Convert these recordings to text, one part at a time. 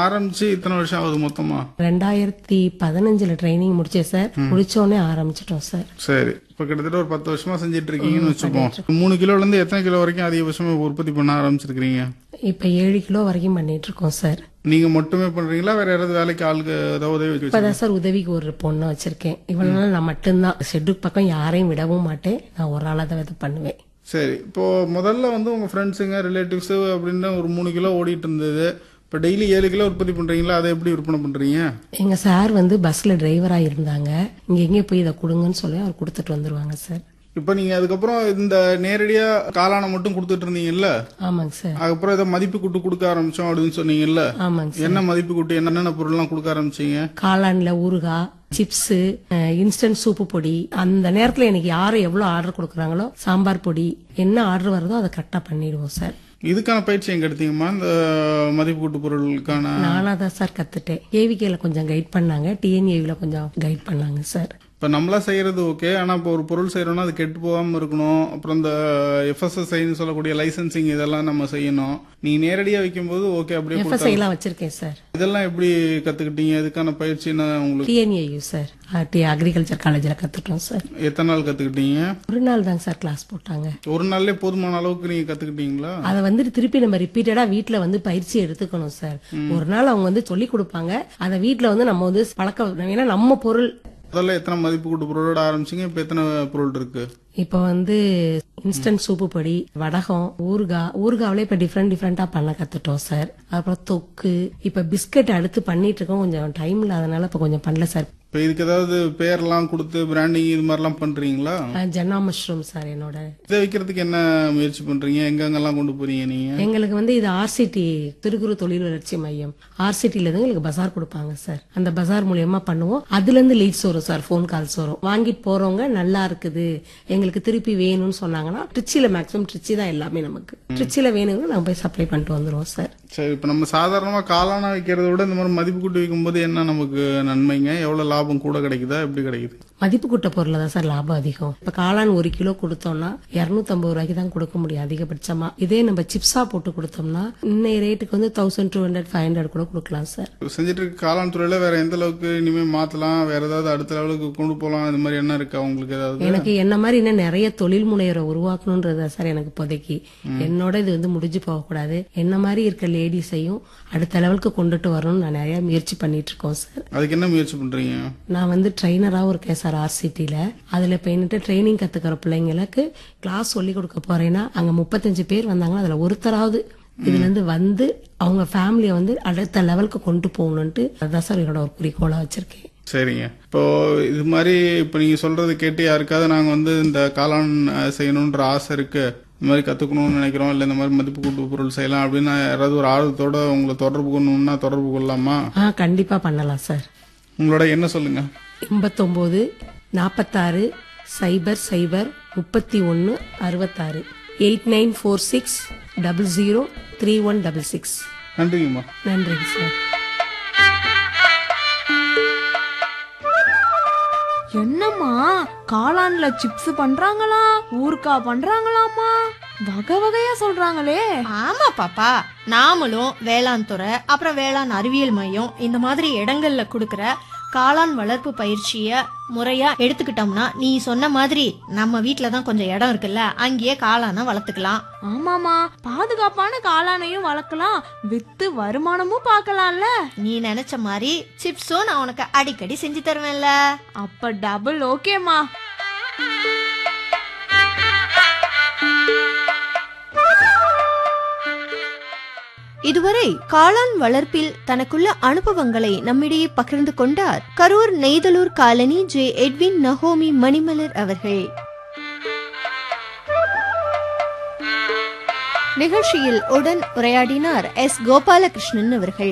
ஆரம்பிச்சு இத்தனை வருஷம் ஆகுது மொத்தமா ரெண்டாயிரத்தி பதினஞ்சுல ட்ரைனிங் முடிச்சேன் சார் முடிச்சோடனே ஆரம்பிச்சிட்டோம் சார் சரி இப்ப கிட்டத்தட்ட ஒரு பத்து வருஷமா செஞ்சுட்டு இருக்கீங்கன்னு வச்சுப்போம் மூணு கிலோல இருந்து எத்தனை கிலோ வரைக்கும் அதிகபட்சமா உற்பத்தி பண்ண ஆரம்பிச்சிருக்கீங்க இப்ப ஏழு கிலோ வரைக்கும் பண்ணிட்டு இருக்கோம் சார் நீங்க மட்டுமே பண்றீங்களா வேற யாராவது வேலைக்கு ஆளுக்கு ஏதாவது உதவி வச்சு இப்பதான் சார் உதவிக்கு ஒரு பொண்ணை வச்சிருக்கேன் இவ்வளவு நாள் நான் மட்டும்தான் ஷெட்டுக்கு பக்கம் யாரையும் விடவும் மாட்டேன் நான் ஒரு ஆளா தான் இது பண்ணுவேன் சரி இப்போ முதல்ல வந்து உங்க ஃப்ரெண்ட்ஸுங்க ரிலேட்டிவ்ஸ் அப்படின்னு ஒரு மூணு கிலோ ஓடிட்டு இருந்தது இப்போ டெய்லி ஏழு கிலோ உற்பத்தி பண்றீங்களா அதை எப்படி விற்பனை பண்றீங்க எங்க சார் வந்து பஸ்ல டிரைவரா இருந்தாங்க இங்க எங்கே போய் இதை கொடுங்கன்னு சொல்லி அவர் கொடுத்துட்டு வந்துருவாங்க சார் இப்போ நீங்க அதுக்கப்புறம் இந்த நேரடியா காளானை மட்டும் கொடுத்துட்டு இருந்தீங்கல்ல ஆமாங்க சார் அதுக்கப்புறம் இதை மதிப்பு கூட்டு கொடுக்க ஆரம்பிச்சோம் அப்படின்னு சொன்னீங்கல்ல ஆமாங்க சார் என்ன மதிப்பு கூட்டு என்னென்ன பொருள்லாம் கொடுக்க ஆரம்பிச்சீங்க காளான்ல ஊறுகாய் சிப்ஸ் இன்ஸ்டன்ட் சூப்பு பொடி அந்த நேரத்துல எனக்கு யாரு எவ்வளவு ஆர்டர் கொடுக்குறாங்களோ சாம்பார் பொடி என்ன ஆர்டர் வருதோ அதை கரெக்டா பண்ணிடுவோம் சார் இதுக்கான பயிற்சி எங்க எடுத்தீங்கம்மா இந்த மதிப்பு கூட்டு பொருளுக்கான நானா தான் சார் கத்துட்டேன் ஏவிகேல கொஞ்சம் கைட் பண்ணாங்க டிஎன்ஏவில கொஞ்சம் கைட் பண்ணாங்க சார் இப்ப நம்மளா செய்யறது ஓகே ஆனா இப்போ ஒரு பொருள் செய்யறோம்னா அது கெட்டு போகாம இருக்கணும் அப்புறம் இந்த எஃப்எஸ்எஸ்ஐன்னு சொல்லக்கூடிய லைசன்சிங் இதெல்லாம் நம்ம செய்யணும் நீங்க நேரடியா வைக்கும்போது ஓகே அப்படியே கொடுத்தா- எஃப்எஸ்ஐ எல்லாம் வச்சிருக்கேன் சார் இதெல்லாம் எப்படி கத்துக்கிட்டீங்க இதுக்கான பயிற்சி என்ன உங்களுக்கு டிஎன்ஏயு சார் டி அக்ரிகல்ச்சர் காலேஜில் கத்துட்டோம் சார் எத்தனை நாள் கத்துக்கிட்டீங்க ஒரு நாள் தாங்க சார் கிளாஸ் போட்டாங்க ஒரு நாள்லயே போதுமான அளவுக்கு நீங்க கத்துக்கிட்டீங்களா அதை வந்துட்டு திருப்பி நம்ம ரிப்பீட்டடா வீட்ல வந்து பயிற்சி எடுத்துக்கணும் சார் ஒரு நாள் அவங்க வந்து சொல்லி கொடுப்பாங்க அதை வீட்ல வந்து நம்ம வந்து பழக்க ஏன்னா நம்ம பொருள் முதல்ல எத்தனை மதிப்பு கூட்டு பொருளோட ஆரம்பிச்சீங்க இப்ப எத்தனை பொருள் இருக்கு இப்ப வந்து இன்ஸ்டன்ட் சூப்பு பொடி வடகம் ஊறுகாய் ஊறுகாவிலே இப்ப டிஃப்ரெண்ட் டிஃப்ரெண்டா பண்ண கத்துட்டோம் சார் அப்புறம் தொக்கு இப்ப பிஸ்கட் அடுத்து பண்ணிட்டு இருக்கோம் கொஞ்சம் டைம் இல்லாதனால இப்ப கொஞ்சம் பண்ணல சார் இப்ப இதுக்கு ஏதாவது பேர்லாம் கொடுத்து பிராண்டிங் இது மாதிரிலாம் பண்றீங்களா அஹ் ஜன்னா மஷ்ரூம் சார் என்னோட இதை விற்கிறதுக்கு என்ன முயற்சி பண்றீங்க எங்கெங்கெல்லாம் கொண்டு போறீங்க நீங்க எங்களுக்கு வந்து இது ஆர்சிடி திருக்குறு தொழில் வளர்ச்சி மையம் ஆர்சிடில இருந்து எங்களுக்கு பஜார் கொடுப்பாங்க சார் அந்த பஜார் மூலியமா பண்ணுவோம் அதுல இருந்து லீட்ஸ் வரும் சார் ஃபோன் கால்ஸ் வரும் வாங்கிட்டு போறவங்க நல்லா இருக்குது எங்களுக்கு திருப்பி வேணும்னு சொன்னாங்கன்னா ட்ரிச்சில மேக்ஸிமம் ட்ரிச்சி தான் எல்லாமே நமக்கு ட்ரிச்சில வேணும்னா நாங்க போய் சப்ளை பண்ணிட்டு வந்துருவோம் சார் சரி இப்ப நம்ம சாதாரணமா காளானா விற்கிறத விட இந்த மாதிரி மதிப்பு கூட்டி விற்கும்போது என்ன நமக்கு நன்மைங்க எவ்வளவு லாபம் கூட கிடைக்குதா எப்படி கிடைக்குது மதிப்பு கூட்ட பொருள்ல தான் சார் லாபம் அதிகம் இப்ப காளான் ஒரு கிலோ கொடுத்தோம்னா 250 ரூபாய்க்கு தான் கொடுக்க முடியும் அதிகபட்சமா இதே நம்ம சிப்ஸா போட்டு கொடுத்தோம்னா இன்னைய ரேட்டுக்கு வந்து thousand two hundred five hundred கூட கொடுக்கலாம் சார் செஞ்சுட்டு இருக்க காளான் துறையில வேற எந்த அளவுக்கு இனிமே மாத்தலாம் வேற ஏதாவது அடுத்த லெவலுக்கு கொண்டு போலாம் இந்த மாதிரி என்ன இருக்கா உங்களுக்கு ஏதாவது எனக்கு என்ன மாதிரி இன்னும் நிறைய தொழில் முனைவரை உருவாக்கணும்ன்றது சார் எனக்கு இப்போதைக்கு என்னோட இது வந்து முடிஞ்சு போகக்கூடாது என்ன மாதிரி இருக்க லேடிஸையும் அடுத்த லெவலுக்கு கொண்டுட்டு வரணும்னு நான் நிறைய முயற்சி பண்ணிட்டு இருக்கோம் சார் அதுக்கு என்ன முயற்சி பண்றீங்க நான் வந்து ட்ரைனராகவும் இருக்கேன் சார் ஆர்சிட்டியில் அதில் போயிட்டு ட்ரைனிங் கற்றுக்கிற பிள்ளைங்களுக்கு கிளாஸ் சொல்லி கொடுக்க போறேன்னா அங்கே முப்பத்தஞ்சு பேர் வந்தாங்கன்னா அதில் ஒருத்தராவது இதுலேருந்து வந்து அவங்க ஃபேமிலியை வந்து அடுத்த லெவலுக்கு கொண்டு போகணுன்ட்டு அதுதான் சார் என்னோட ஒரு குறிக்கோளாக வச்சிருக்கேன் சரிங்க இப்போ இது மாதிரி இப்போ நீங்க சொல்றது கேட்டு யாருக்காவது நாங்க வந்து இந்த காளான் அஹ், செய்யணுன்ற ஆசை இருக்கு இந்த மாதிரி கத்துக்கணும்னு நினைக்கிறோம் இல்ல இந்த மாதிரி மதிப்பு கூட்டு பொருள் செய்யலாம் அப்படின்னு யாராவது ஒரு ஆர்வத்தோட உங்களை தொடர்பு கொள்ளணும்னா தொடர்பு கொள்ளலாமா ஆ கண்டிப்பாக பண்ணலாம் சார் உங்களோட என்ன சொல்லுங்க எண்பத்தொம்போது நாற்பத்தாறு சைபர் சைபர் முப்பத்தி ஒன்று அறுபத்தாறு eight nine four six double zero three one double six நன்றிங்கம்மா நன்றிங்க சார் என்னம்மா காளான்ல சிப்ஸ் பண்றாங்களா ஊறுகாய் பண்றாங்களாமா வகை வகையா சொல்றாங்களே ஆமா பாப்பா நாமளும் வேளாண் துறை அப்புறம் வேளாண் அறிவியல் மையம் இந்த மாதிரி இடங்கள்ல கொடுக்கற காளான் வளர்ப்பு பயிற்சிய முறையா எடுத்துக்கிட்டோம்னா நீ சொன்ன மாதிரி நம்ம வீட்ல தான் கொஞ்சம் இடம் இருக்குல்ல அங்கேயே காளானை வளர்த்துக்கலாம் ஆமாமா பாதுகாப்பான காளானையும் வளர்க்கலாம் வித்து வருமானமும் பார்க்கலாம்ல நீ நினைச்ச மாதிரி சிப்ஸும் நான் உனக்கு அடிக்கடி செஞ்சு தருவேன்ல அப்ப டபுள் ஓகேமா இதுவரை காளான் வளர்ப்பில் தனக்குள்ள அனுபவங்களை நம்மிடையே பகிர்ந்து கொண்டார் Karur Neithalur colony J Edwin Naomi Manimalar அவர்கள் நிகழ்ச்சியில் உடன் உரையாடினார் எஸ் கோபாலகிருஷ்ணன் அவர்கள்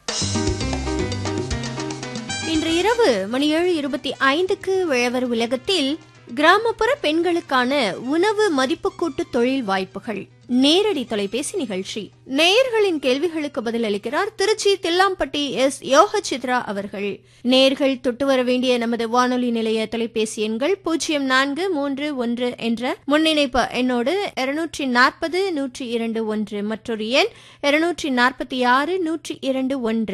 இன்று இரவு மணி ஏழு இருபத்தி ஐந்துக்கு விழவர் உலகத்தில் கிராமப்புற பெண்களுக்கான உணவு மதிப்புக்கூட்டு தொழில் வாய்ப்புகள் நேரடி தொலைபேசி நிகழ்ச்சி நேயர்களின் கேள்விகளுக்கு பதிலளிக்கிறார் திருச்சி தில்லாம்பட்டி எஸ் யோக சித்ரா அவர்கள் நேர்கள் தொட்டு வர வேண்டிய நமது வானொலி நிலைய தொலைபேசி எண்கள் பூஜ்ஜியம் நான்கு மூன்று ஒன்று என்ற முன்னிணைப்பு எண்ணோடு இருநூற்றி நாற்பது நூற்றி இரண்டு ஒன்று மற்றொரு எண் இருநூற்றி நாற்பத்தி ஆறு நூற்றி இரண்டு ஒன்று